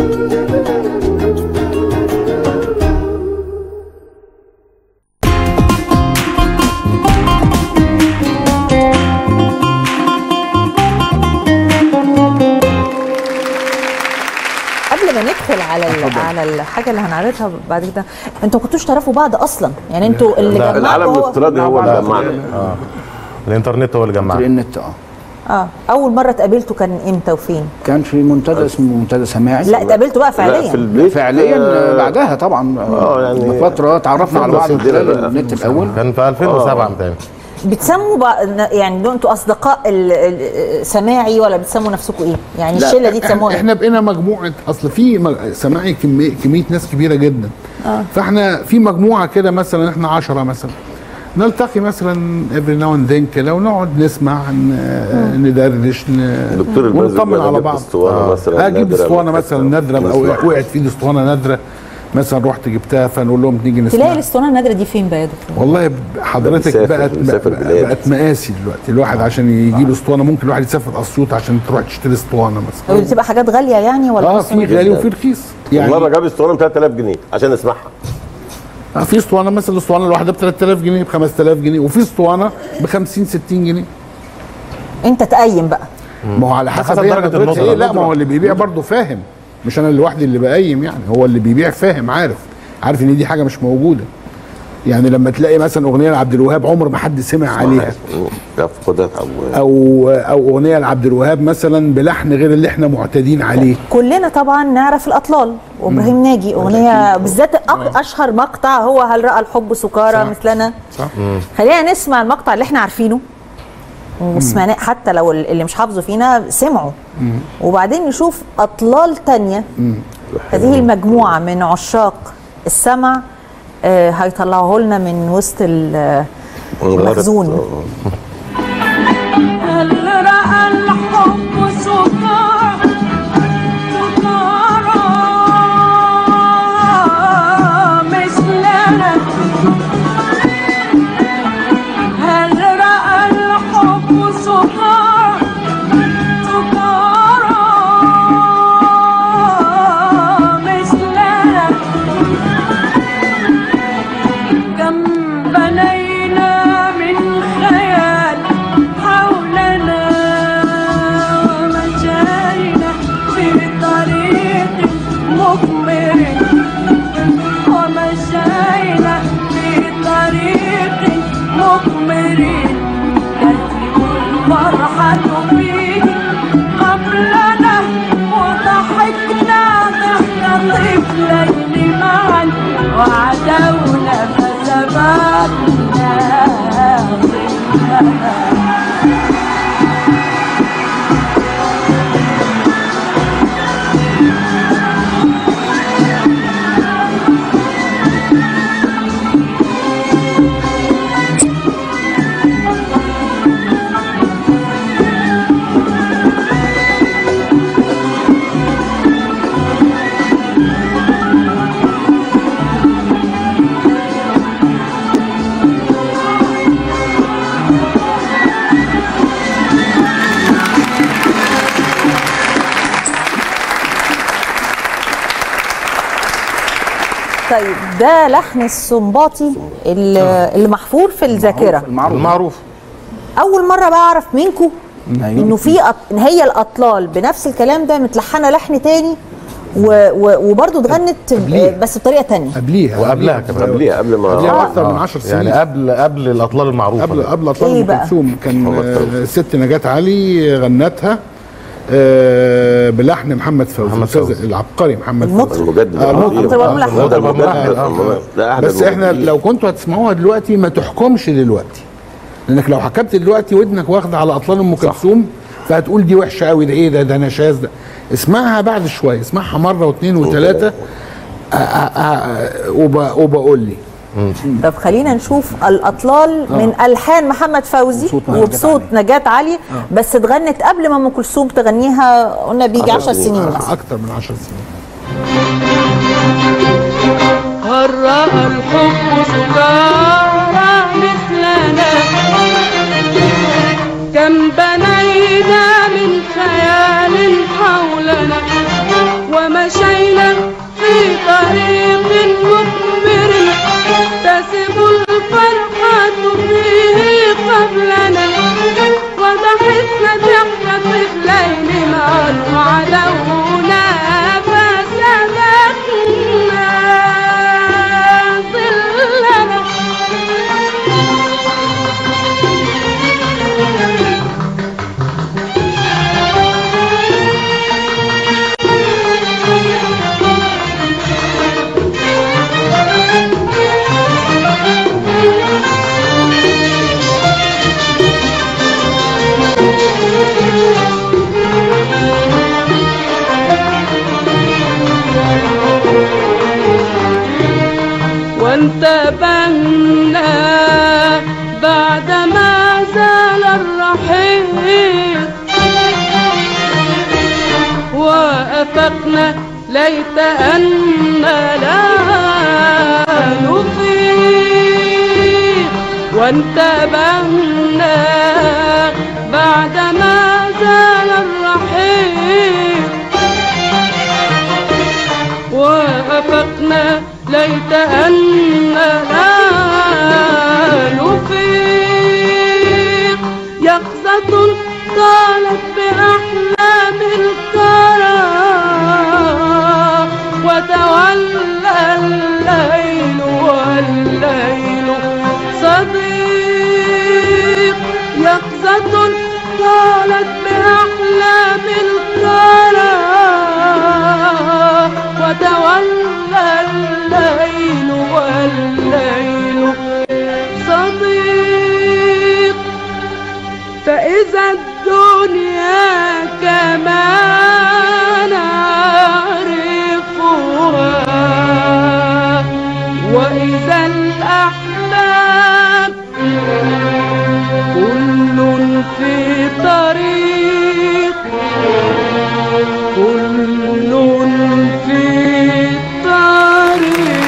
قبل ما ندخل على ال- على الحاجه اللي هنعرضها بعد كده انتوا ما كنتوش تعرفوا بعض اصلا يعني انتوا اللي لا، جمعكوا العالم هو- الافتراضي هو اللي جمعنا اه الانترنت هو اللي جمعنا النت اه اه اول مره اتقابلتوا كان امتى وفين كان في منتدى اسمه منتدى سماعي لا اتقابلتوا بقى لا فعليا في البيت فعليا آه، بعدها طبعا آه، يعني بفتره تعرفنا على بعض من بسيطة خلال بقى. النت الاول كان في 2007 متهيألي بتسموا بقى يعني دول انتوا اصدقاء ال- ال- سماعي ولا بتسموا نفسكم ايه يعني لا، الشله دي إحنا- تسموها ايه احنا بقينا مجموعه اصل في مج- سماعي كميه كميه ناس كبيره جدا آه. فاحنا في مجموعه كده مثلا احنا عشرة مثلا نلتقي مثلا افري ناو اند ذن كده ونقعد نسمع ن- ندردش ن- دكتور الباز ونطمن بيبقى على جاب بعض اسطوانة مثلا اجيب نادرة اسطوانه من مثلا حتة نادره او نسمعها. وقعت في ايدي اسطوانه نادره مثلا رحت جبتها فنقول لهم نيجي تلاقي نسمع الاسطوانه النادره دي فين بقى يا دكتور والله ب- حضرتك بيسافر- بقت بيسافر بلاد. بقت مقاسي دلوقتي الواحد عشان يجيب اسطوانه ممكن الواحد يسافر اسيوط عشان تروح تشتري اسطوانه مثلا بتبقى حاجات غاليه يعني ولا اه أصلاً في غالي وفي رخيص يعني مره جاب اسطوانه ب 3000 جنيه عشان اسمعها آه، في اسطوانه مثلا الاسطوانه الواحده ب 3000 جنيه ب 5000 جنيه وفي اسطوانه ب 50 60 جنيه انت تقيم بقى ما هو على حسب حسب هي درجة ندرتها النظرة. ايه لا ما هو اللي بيبيع برضه فاهم مش انا لوحدي اللي بقيم يعني هو اللي بيبيع فاهم عارف عارف ان دي حاجه مش موجوده يعني لما تلاقي مثلا اغنيه لعبد الوهاب عمر ما حد سمع عليها يفقدها او او او اغنيه لعبد الوهاب مثلا بلحن غير اللي احنا معتادين عليه كلنا طبعا نعرف الاطلال وابراهيم ناجي اغنيه بالذات أك- اشهر مقطع هو هل راى الحب سكارى صح. مثلنا صح خلينا نسمع المقطع اللي احنا عارفينه وسمعناه حتى لو اللي مش حافظه فينا سمعوا وبعدين نشوف اطلال تانية هذه المجموعه من عشاق السمع آه، هيطلعوه لنا من وسط ال- المخزون هل رأى الحب سكارى سكارى مثلنا هل رأى الحب سكارى سكارى مثلنا كم بنينا من خيال حولنا ومشينا في طريق مقمر ومشينا في طريق مقمر تزيد الفرحة فيه قبلنا وضحكنا ضحك طفلين معا وعدونا فسبقنا ظلها طيب ده لحن السنباطي اللي, اللي محفور في الذاكره المعروف المعروف اول مره بقى اعرف منكم انه في أط... إن هي الاطلال بنفس الكلام ده متلحنه لحن تاني و... و... وبرضه اتغنت ب- بس بطريقه تانية قبليها وقبلها كمان قبليها قبل ما قبلها اكتر من 10 سنين يعني قبل قبل الاطلال المعروفه قبل دي. قبل اطلال إيه ام بقى؟ كلثوم كان الله آه، يرحمه. الست نجاة علي غنتها آه، بلحن محمد فوزي محمد الأستاذ فوزي. العبقري محمد المطرب. فوزي المجدد آه، العظيم. المطرب والملحن. ده المجدد آه. آه. ده أحد بس احنا المجددين. لو كنتوا هتسمعوها دلوقتي ما تحكمش دلوقتي لانك لو حكمت دلوقتي ودنك واخده على اطلال ام كلثوم فهتقول دي وحشه قوي ده ايه ده ده نشاز ده اسمعها بعد شويه اسمعها مره واثنين وثلاثه آه، آه، آه، وب- وبقول لي طب خلينا نشوف الاطلال من الحان محمد فوزي وبصوت نجاة وبصوت علي. نجاة علي بس اتغنت قبل ما ام كلثوم تغنيها قلنا بيجي 10 سنين مثلا اكتر من 10 سنين هل رأى الحب سكارى مثلنا كم بنينا من خيال حولنا ومشينا وانتبهنا بعدما زال الرحيق وأفقنا ليت أن لا نفيق وانتبهنا بعدما زال الرحيق وأفقنا ليت أن لا نفيق يقظة طالت بأحلام الكرى وتولى الليل والليل صديق يقظة طالت بأحلام الكرى وتولى الليل والليل صديق فإذا الدنيا كما نعرفها وإذا الأحباب كل في طريق كل في طريق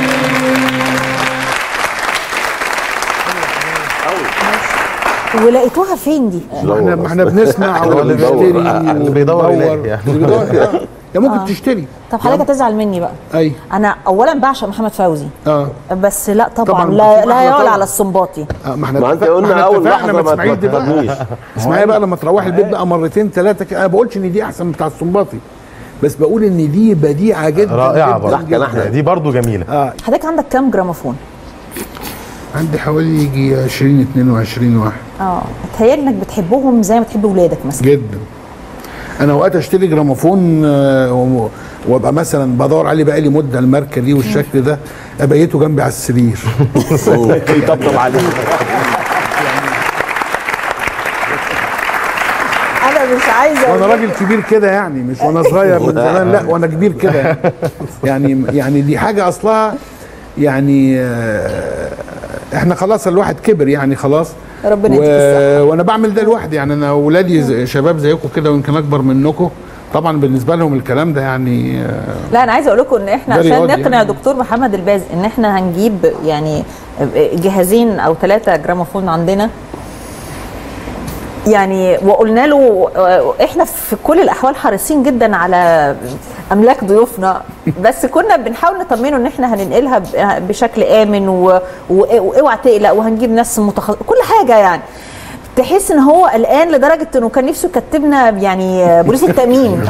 ولقيتوها فين دي؟ لا احنا ما احنا بنسمع هو اللي ونشتري بيدور. اللي بيدور وندور. يلاقي يعني. اللي بيدور يلاقي. يا ممكن تشتري طب حضرتك هتزعل مني بقى اي انا اولا بعشق محمد فوزي اه بس لا طبعا, طبعاً، لا طبعاً، لا يعلى طبعاً. على السنباطي آه، ما احنا ما انت اتفق- قلنا احنا اول اتفقنا لحظه ما ما تسمعيش دي بقى تفهمنيش اسمعي بقى لما تروحي البيت بقى مرتين ثلاثه كده انا ما بقولش ان دي احسن من بتاع السنباطي بس بقول ان دي بديعه جدا رائعه جدا برضه جدا. احنا. دي برضه جميله اه حضرتك عندك كام جراموفون؟ عندي حوالي يجي 20 22 واحد اه تخيل انك بتحبهم زي ما بتحب ولادك مثلا جدا انا اوقات اشتري جراموفون آه، و- وابقى مثلا بدور عليه بقالي مده الماركه دي والشكل ده ابيته جنبي على السرير يطبطب عليك انا مش عايزه وانا راجل كبير كده يعني مش وانا صغير من زمان لا وانا كبير كده يعني يعني دي حاجه اصلها يعني آه، احنا خلاص الواحد كبر يعني خلاص ربنا و... يديك الصحة. وانا بعمل ده لوحدي يعني انا اولادي ز- شباب زيكم كده ويمكن اكبر منكم طبعا بالنسبه لهم الكلام ده يعني آه، لا انا عايزه اقول لكم ان احنا Very عشان odd نقنع يعني. دكتور محمد الباز ان احنا هنجيب يعني جهازين او ثلاثه جراموفون عندنا يعني وقلنا له آه، احنا في كل الاحوال حريصين جدا على املاك ضيوفنا بس كنا بنحاول نطمنه ان احنا هننقلها ب- بشكل امن و- و- واوعى تقلق وهنجيب ناس متخصص كل حاجه يعني تحس ان هو قلقان لدرجه انه كان نفسه يكتبنا يعني بوليس التامين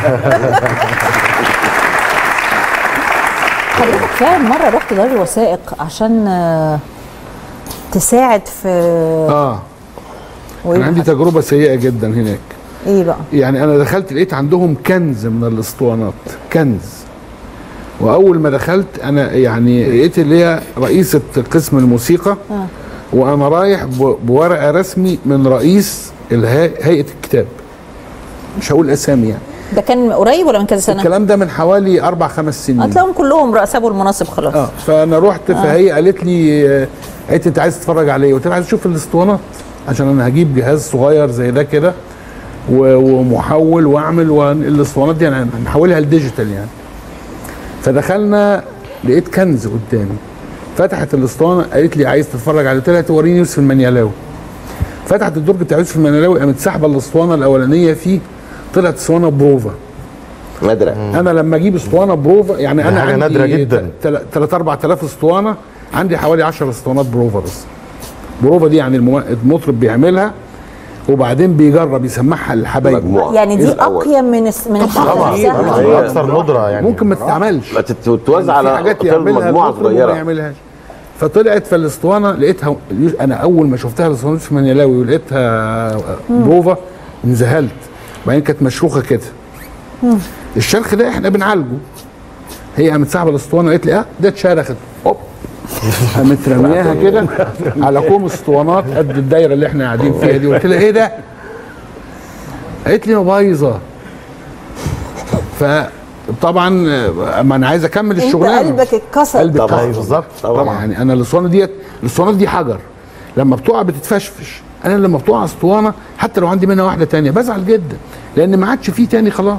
حضرتك فعلا مره رحت دار الوثائق عشان آه، تساعد في اه وإيه كان عندي حصل؟ تجربه سيئه جدا هناك ايه بقى يعني انا دخلت لقيت عندهم كنز من الاسطوانات كنز واول ما دخلت انا يعني لقيت اللي هي رئيسه قسم الموسيقى آه. وانا رايح ب- بورقه رسمي من رئيس الها- هيئه الكتاب مش هقول اسامي يعني ده كان قريب ولا من كذا سنه؟ الكلام ده من حوالي اربع خمس سنين هتلاقيهم كلهم سابوا المناصب خلاص اه فانا رحت فهي قالت لي آه، قالت لي انت عايز تتفرج على ايه؟ قلت لها عايز اشوف الاسطوانات عشان انا هجيب جهاز صغير زي ده كده و- ومحول واعمل والاسطوانات دي انا هنحولها لديجيتال يعني فدخلنا لقيت كنز قدامي فتحت الاسطوانه قالت لي عايز تتفرج على قلت لها توريني يوسف المنيلاوي فتحت الدرج بتاع يوسف المنيلاوي قامت ساحبه الاسطوانه الاولانيه فيه طلعت اسطوانه بروفا نادرة انا لما اجيب اسطوانه بروفا يعني دي انا حاجة عندي نادرة جدا. 3 4000 اسطوانه عندي حوالي 10 اسطوانات بروفا بس بروفا دي يعني المم- المطرب بيعملها وبعدين بيجرب يسمعها للحبايب مجموعة يعني دي الأول. اقيم من الس- من الحفله طبعا نفسها طبعا اكثر ندره يعني ممكن ما تتعملش ما تت- تتوزع في على حاجات طول يعملها مجموعة المطرب وما صغيرة يعملهاش فطلعت في الاسطوانه لقيتها انا اول ما شفتها الاسطوانه في منيلاوي ولقيتها بروفا انذهلت وبعدين كانت مشروخه كده الشرخ ده احنا بنعالجه هي قامت سحبه الاسطوانه قالت لي اه ده اتشرخت هوب قامت رمياها كده على كوم اسطوانات قد الدايره اللي احنا قاعدين فيها دي قلت لها ايه ده؟ قالت لي بايظه ف طبعا آه، ما انا عايز اكمل انت الشغلانه قلبك اتكسر قلبي طبعا اتكسر. بالظبط. طبعا يعني انا الاسطوانه ديت الاسطوانات دي حجر لما بتقع بتتفشفش انا لما بتقع اسطوانه حتى لو عندي منها واحده تانية بزعل جدا لان ما عادش فيه تاني خلاص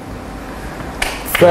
ف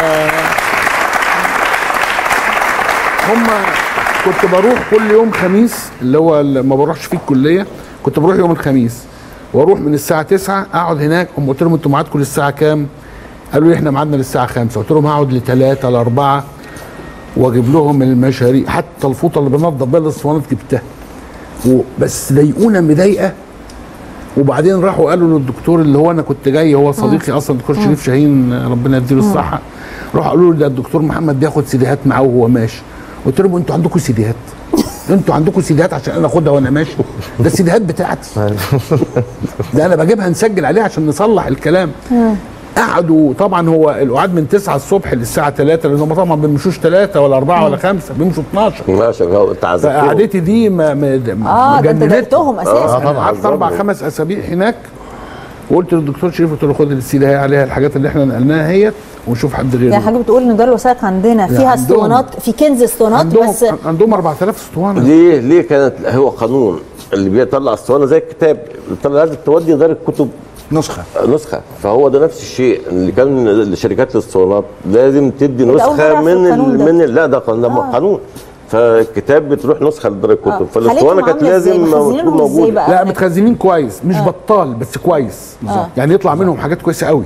هم كنت بروح كل يوم خميس اللي هو اللي ما بروحش فيه الكليه كنت بروح يوم الخميس واروح من الساعه 9 اقعد هناك هم قلت لهم انتوا ميعادكم للساعه كام؟ قالوا لي احنا ميعادنا للساعه 5 قلت لهم هقعد لثلاثه لاربعه واجيب لهم المشاريع حتى الفوطه اللي بنضف بيها الاسطوانات جبتها و- بس ضايقونا مضايقه وبعدين راحوا قالوا للدكتور اللي هو انا كنت جاي هو صديقي اصلا الدكتور شريف شاهين ربنا يديله الصحه راحوا قالوا له ده الدكتور محمد بياخد سيديهات معاه وهو ماشي قلت لهم انتوا عندكم سيديهات انتوا عندكم سيديهات عشان انا اخدها وانا ماشي ده السيديهات بتاعتي ده انا بجيبها نسجل عليها عشان نصلح الكلام قعدوا طبعا هو القعاد من 9 الصبح للساعه 3 لان هم طبعا ما بيمشوش 3 ولا 4 ولا 5 بيمشوا 12 ماشي هو انت عذبتهم فقعدتي دي ما ما اه ده انت جننتني. ضايقتهم اساسا آه. طبعاً. قعدت اربع عذبني. خمس اسابيع هناك وقلت للدكتور شريف قلت له خد السيده هي عليها الحاجات اللي احنا نقلناها هيت ونشوف حد غيره يعني حضرتك بتقول ان دار الوثائق عندنا فيها عندهم. اسطوانات في كنز اسطوانات عندهم بس عندهم 4000 اسطوانه ليه ليه كانت هو قانون اللي بيطلع اسطوانه زي الكتاب بيطلع لازم تودي دار الكتب نسخه نسخه فهو ده نفس الشيء اللي كان شركات الاسطوانات لازم تدي ده أول مرة نسخه أعرف من القانون ال... ده. من ال... لا ده قانون, ده قانون فالكتاب بتروح نسخه لدار الكتب آه. فالاسطوانه حالتهم كانت عاملة إزاي؟ لازم مخزنينهم تكون إزاي موجوده بقى؟ لا متخزنين كويس مش بطال بس كويس يعني يطلع منهم حاجات كويسه قوي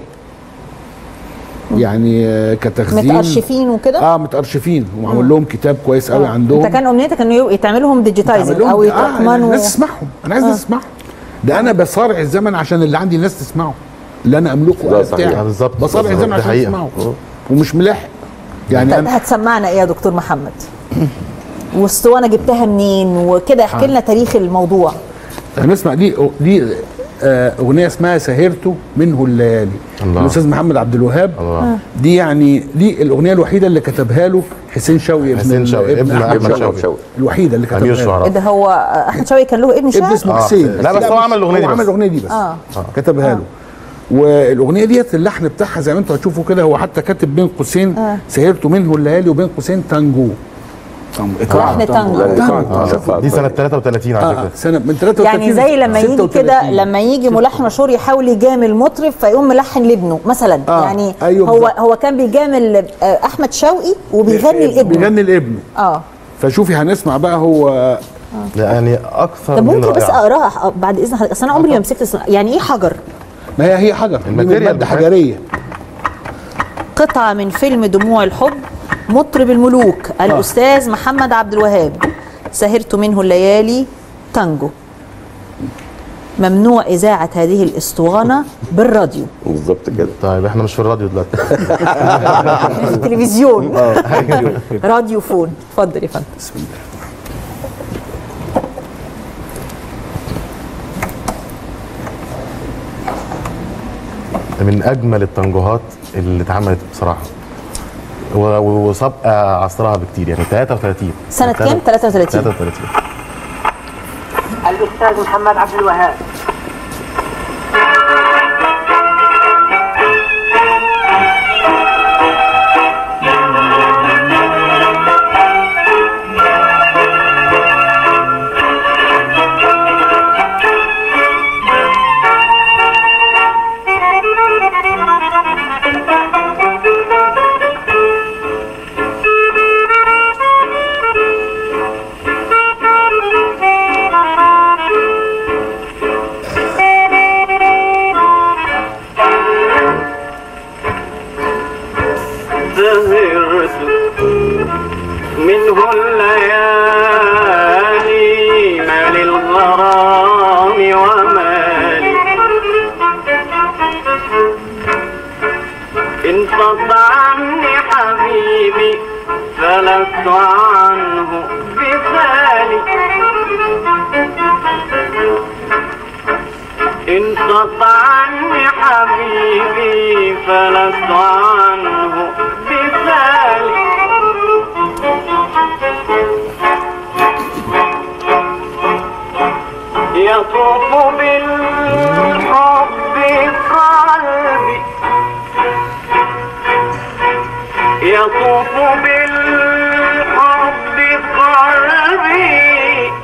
يعني آه، كتخزين متأرشفين وكده اه متأرشفين ومعمول لهم كتاب كويس قوي عندهم انت كان امنيتك انه يتعمل لهم ديجيتايزنج تعمل لهم- او آه أنا يترقمنوا الناس تسمعهم انا عايز الناس تسمعهم ده انا بصارع الزمن عشان اللي عندي الناس تسمعه اللي انا املكه ده أنا صحيح. بتاعي آه، بالظبط. بصارع بالظبط. الزمن دي عشان حقيقة. تسمعه ومش ملاحق يعني طب انا هتسمعنا ايه يا دكتور محمد واسطوانه جبتها منين وكده احكي لنا تاريخ الموضوع هنسمع دي دي آه، اغنيه اسمها سهرت منه الليالي الله. الاستاذ محمد عبد الوهاب الله. دي يعني دي الاغنيه الوحيده اللي كتبها له حسين شوقي ابن حسين ال- شوقي، ابن أحمد ابن شوقي. شوقي الوحيده اللي امير كتبها له الشعراء ايه ده هو احمد شوقي كان له ابن ابن شاعر اسمه آه. حسين لا، بس هو عمل الأغنية دي هو بس. عمل الاغنيه دي بس آه. كتبها له والاغنيه ديت اللحن بتاعها زي ما انتوا هتشوفوا كده هو حتى كاتب بين قوسين سهرت منه الليالي وبين قوسين تانجو لحن تانجو آه. دي سنه 33 على آه فكره سنه من 33 يعني زي لما يجي 36. كده لما يجي ملحن مشهور يحاول يجامل مطرب فيقوم ملحن لابنه مثلا آه، يعني أيوه هو بالظبط. هو كان بيجامل آه، احمد شوقي وبيغني لابنه بيغني لابنه اه فشوفي هنسمع بقى هو يعني اكثر طب من ممكن بس رائعة. اقراها بعد اذن حضرتك اصل انا عمري ما مسكت اسم- يعني ايه حجر ما هي هي حجر دي من الماتيريال ماده بتاعتها. حجريه قطعة من فيلم دموع الحب مطرب الملوك الأستاذ محمد عبد الوهاب سهرت منه الليالي تانجو ممنوع إذاعة هذه الإسطوانة بالراديو بالظبط كده طيب احنا مش في الراديو دلوقتي تلفزيون راديو فون اتفضل يا فندم بسم الله من اجمل التنجوهات اللي اتعملت بصراحه و- و- وسابقه عصرها بكتير يعني 33 سنة كام؟ 33. 33 الأستاذ محمد عبد الوهاب سهرت منه الليالي ما للغرام ومالي انفض عني حبيبي فلست عنه بثالي انفض عني حبيبي فلست عنه بثالي يطوف بالحب قلبي يطوف بالحب قلبي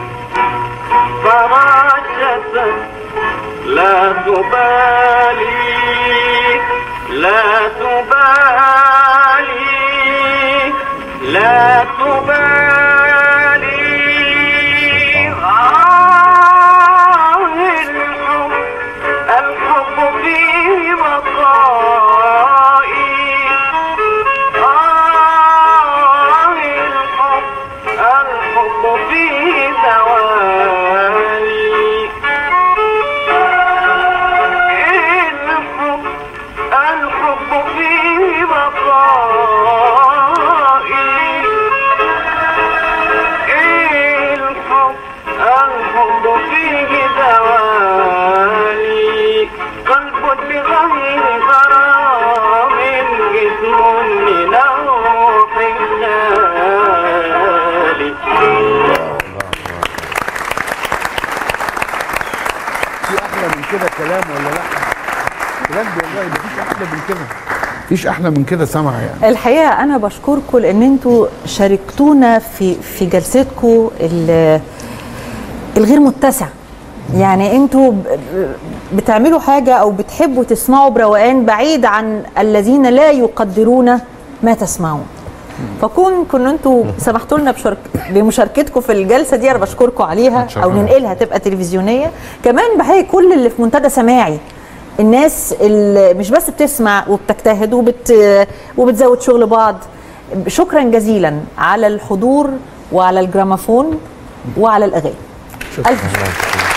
فراشة لا تبالي لا تبالي لا تبالي آه الحب الحب فيه بقائي آه الحب الحب فيه زوالي الحب الحب فيه بقائي الحب الحب فيه زوالي قلب بغير غرام جسم لنوح خالي في احلى من كده كلام ولا لا بجد والله مفيش احلى من كده مفيش احلى من كده سمع يعني الحقيقه انا بشكركم لان انتوا شاركتونا في في جلستكم ال- الغير متسع يعني انتوا ب- ب- بتعملوا حاجه او بتحبوا تسمعوا بروقان بعيد عن الذين لا يقدرون ما تسمعون فكون كن انتوا سمحتوا لنا بشرك بمشاركتكم في الجلسه دي انا بشكركم عليها او شكراً. ننقلها تبقى تلفزيونيه كمان بحيي كل اللي في منتدى سماعي الناس اللي مش بس بتسمع وبتجتهد وبت وبتزود شغل بعض شكرا جزيلا على الحضور وعلى الجرامافون وعلى الاغاني الف شكر